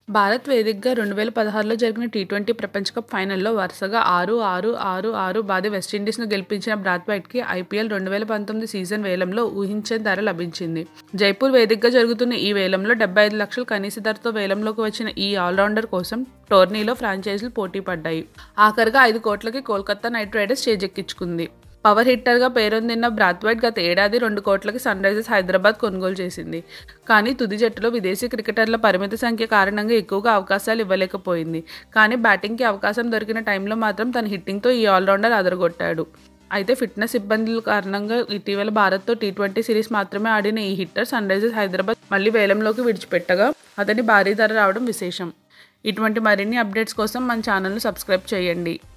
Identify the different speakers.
Speaker 1: భారత్ వేదికగా రెండు వేల పదహారులో జరిగిన టీ ట్వంటీ ప్రపంచ కప్ ఫైనల్లో వరుసగా ఆరు ఆరు ఆరు ఆరు బాది వెస్టిండీస్ను గెలిపించిన బ్రాత్వైట్కి ఐపీఎల్ రెండు వేల పంతొమ్మిది సీజన్ వేలంలో ఊహించని ధర లభించింది జైపూర్ వేదికగా జరుగుతున్న ఈ వేలంలో డెబ్బై ఐదు లక్షల కనీస ధరతో వేలంలోకి వచ్చిన ఈ ఆల్రౌండర్ కోసం టోర్నీలో ఫ్రాంచైజీలు పోటీ పడ్డాయి ఆఖరిగా ఐదు కోట్లకి కోల్కతా నైట్ రైడర్స్ చేజెక్కించుకుంది పవర్ హిట్టర్గా పేరొందిన బ్రాత్వైట్ గత ఏడాది రెండు కోట్లకి సన్ రైజర్స్ హైదరాబాద్ కొనుగోలు చేసింది కానీ తుది జట్టులో విదేశీ క్రికెటర్ల పరిమిత సంఖ్య కారణంగా ఎక్కువగా అవకాశాలు ఇవ్వలేకపోయింది కానీ బ్యాటింగ్కి అవకాశం దొరికిన టైంలో మాత్రం తన హిట్టింగ్తో ఈ ఆల్రౌండర్ అదరగొట్టాడు అయితే ఫిట్నెస్ ఇబ్బందుల కారణంగా ఇటీవల భారత్తో టీ ట్వంటీ సిరీస్ మాత్రమే ఆడిన ఈ హిట్టర్ సన్ రైజర్స్ హైదరాబాద్ మళ్ళీ వేలంలోకి విడిచిపెట్టగా అతని భారీ ధర రావడం విశేషం ఇటువంటి మరిన్ని అప్డేట్స్ కోసం మన ఛానల్ను సబ్స్క్రైబ్ చేయండి